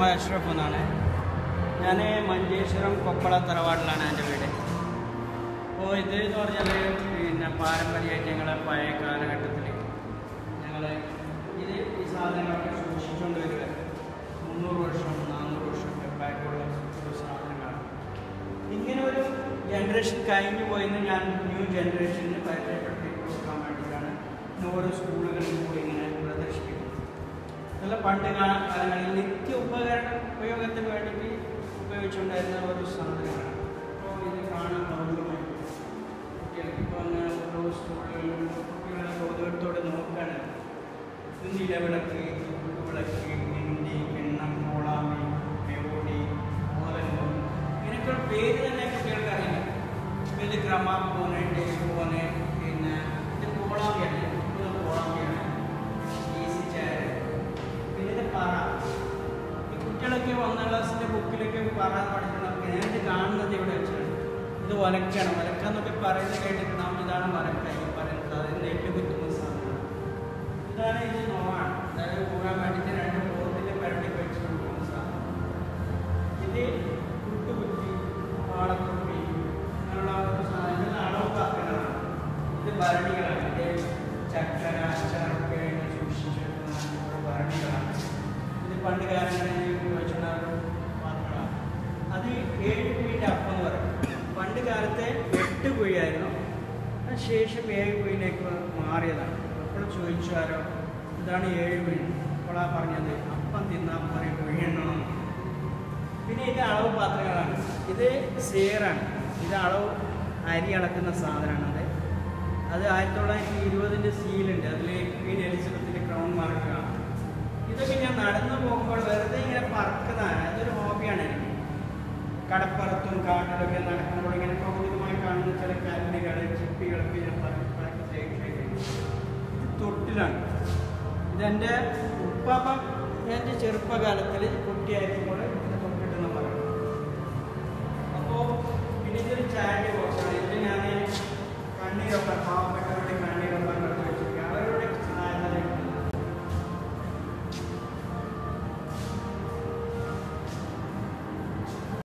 മുഹമ്മദ് അഷ്റഫ് എന്നാണ് ഞാൻ മഞ്ചേശ്വരം കൊപ്പള തറവാട്ടിലാണ് എൻ്റെ വീട് അപ്പോൾ ഇത് എന്ന് പറഞ്ഞാൽ പിന്നെ പാരമ്പര്യമായിട്ട് ഞങ്ങളെ പഴയ കാലഘട്ടത്തിൽ ഞങ്ങൾ ഇത് ഈ സാധനങ്ങളൊക്കെ സൂക്ഷിച്ചുകൊണ്ട് വരിക മുന്നൂറ് വർഷം നാനൂറ് വർഷമൊക്കെ പഴക്കമുള്ള ഒരു സാധനങ്ങളാണ് ഇങ്ങനെ ഒരു ജനറേഷൻ കഴിഞ്ഞു പോയെന്ന് ഞാൻ ന്യൂ ജനറേഷന് പരിചയപ്പെടുത്തി കൊടുക്കാൻ വേണ്ടിയിട്ടാണ് ഇന്ന് ഓരോ സ്കൂളുകളിൽ കൂടി ഇങ്ങനെ പ്രദർശിപ്പിക്കുന്നത് നല്ല പണ്ട് കാ- കാലങ്ങളിൽ നിത്യ ഉപകരണ ഉപയോഗത്തിന് വേണ്ടിയിട്ട് ഉപയോഗിച്ചുകൊണ്ടായിരുന്ന ഒരു സാധനമാണ് അപ്പോൾ ഇത് കാണാൻ കൗതുകമായി കുട്ടികൾക്ക് ഇപ്പോൾ അങ്ങനെ ഓരോ സ്കൂളുകളിലും കുട്ടികളെ കൗതുകത്തോടെ നോക്കുകയാണ് നിലവിളക്ക് വിളക്ക് ഹിന്ദി കിണ്ണം കോളാമ്പി മെയോഡി മോദനം ഇതിനൊക്കെ പേര് തന്നെ കുട്ടികൾക്ക് അറിയില്ല ഇപ്പം ഇത് ക്രമാപ്പോന് ടേപ്പോന് പിന്നെ ഇത് കോളാമ്പിയാണ് ഇത് കോളാമ്പിയാണ് ഈസി ചെയർ പിന്നെ ഇത് പറ ഈ കുട്ടികളൊക്കെ ഒന്നാം ക്ലാസ്സിൻ്റെ ബുക്കിലൊക്കെ പറ പഠിക്കണം ഞാനിത് കാണുന്നത് ഇവിടെ വെച്ചാണ് ഇത് ഒലക്കണം ഒലക്കാന്നൊക്കെ പറയുന്നത് കേട്ടിട്ടുണ്ടാവും ഇതാണ് ഒലക്ക ഈ പറയുന്നത് അത് നെല്ല് കുത്തുന്ന സാധനം ഇതാണ് ഇത് നോവാണ് അതായത് കൂടാൻ വേണ്ടിയിട്ട് രണ്ട് പോത്തിന്റെ പരട്ടി വെച്ച് കൊടുക്കുന്ന സാധനം ഇത് കുട്ടുകുത്തി പാളക്കുപ്പി അങ്ങനെയുള്ള ഒരു സാധനം ഇത് അളവ് പാത്രങ്ങളാണ് ഇത് ഭരണികളാണ് ഇത് ചക്കര അച്ചാറൊക്കെ ഇങ്ങനെ സൂക്ഷിച്ച് വെക്കുന്ന ഓരോ ഭരണികളാണ് ഇത് പണ്ട് കാലങ്ങളിൽ ഉപയോഗിച്ചിട്ടുള്ള ഒരു പാത്രങ്ങളാണ് അത് ഏഴ് കുഴിൻ്റെ അപ്പം എന്ന് പറയും പണ്ട് കാലത്തെ എട്ട് കുഴിയായിരുന്നു അതിന് ശേഷം ഏഴ് കുഴിയിലേക്ക് മാറിയതാണ് അപ്പോൾ ചോദിച്ചു ആരോ ഇതാണ് ഏഴ് കുഴി അപ്പോൾ ആ പറഞ്ഞത് അപ്പം തിന്നാൽ പോരെ കുഴിയെണ്ണണം പിന്നെ ഇത് അളവ് പാത്രങ്ങളാണ് ഇത് സേറാണ് ഇത് അളവ് അരി അളക്കുന്ന സാധനമാണത് അത് ആയിരത്തി തൊള്ളായിരത്തി ഇരുപതിൻ്റെ സീലുണ്ട് അതിൽ ക്വീൻ എലിസബത്തിൻ്റെ ക്രൗൺ മാർക്ക് കാണാം ഇതൊക്കെ ഞാൻ നടന്നു പോകുമ്പോൾ വെറുതെ ഇങ്ങനെ പറക്കുന്നതാണ് അതൊരു ഹോബിയാണ് എനിക്ക് കടപ്പുറത്തും കാട്ടിലൊക്കെ നടക്കുമ്പോൾ ഇങ്ങനെ കൗതുകമായി കാണുന്ന ചില കല്ലുകൾ ചിപ്പികളൊക്കെ ഞാൻ പറക്കി പറക്കി ശേഖരിക്കും. ഇത് തൊട്ടിലാണ് ഇതെൻ്റെ ഉപ്പാപ്പ എൻ്റെ ചെറുപ്പകാലത്തിൽ കുട്ടിയായിരിക്കുമ്പോൾ ഇത് തൊട്ടിട്ട് പറയും അപ്പോൾ പിന്നെ ഇതൊരു ചാരിറ്റി ബോക്സാണ് ഇതിൽ ഞാൻ കണ്ണീരൊക്കെ പാവപ്പെട്ട